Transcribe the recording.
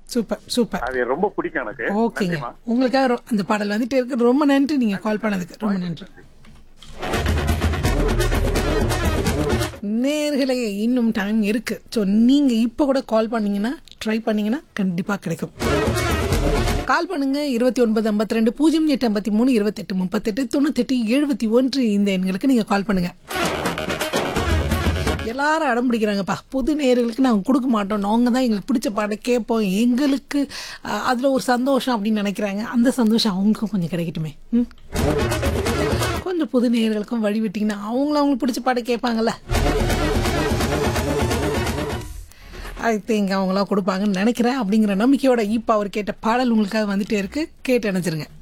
Super super அது ரொம்ப பிடிக்கும் எனக்கு ஓகேங்க நன்றிம்மா. உங்களுக்காக ரொ- அந்த பாடல் வந்துட்டு இருக்கு ரொம்ப நன்றி நீங்க கால் பண்ணதுக்கு ரொம்ப நன்றி நேர்களே இன்னும் டைம் இருக்கு ஸோ நீங்க இப்போ கூட கால் பண்ணீங்கன்னா ட்ரை பண்ணீங்கன்னா கண்டிப்பா கிடைக்கும் கால் பண்ணுங்க இருபத்தி ஒன்பது ஐம்பத்தி ரெண்டு பூஜ்ஜியம் எட்டு ஐம்பத்தி மூணு இருபத்தெட்டு முப்பத்தெட்டு தொண்ணூத்தெட்டு எழுபத்தி ஒன்று இந்த எண்களுக்கு நீங்க கால் பண்ணுங்க எல்லாரும் அடம் பிடிக்கிறாங்கப்பா புது நேயர்களுக்கு நாங்கள் கொடுக்க மாட்டோம் நாங்கள் தான் எங்களுக்கு பிடிச்ச பாட்டை கேட்போம் எங்களுக்கு அதில் ஒரு சந்தோஷம் அப்படின்னு நினைக்கிறாங்க அந்த சந்தோஷம் அவங்களுக்கும் கொஞ்சம் கிடைக்கட்டுமே ம் கொஞ்சம் புது நேயர்களுக்கும் வழி விட்டிங்கன்னா அவங்களும் அவங்களுக்கு பிடிச்ச பாட்டை கேட்பாங்கல்ல ஐ திங்க் அவங்களாம் கொடுப்பாங்கன்னு நினைக்கிறேன் அப்படிங்கிற நம்பிக்கையோட இப்போ அவர் கேட்ட பாடல் உங்களுக்காக வந்துட்டே இருக்கு கேட்டு நினச்சிருங்க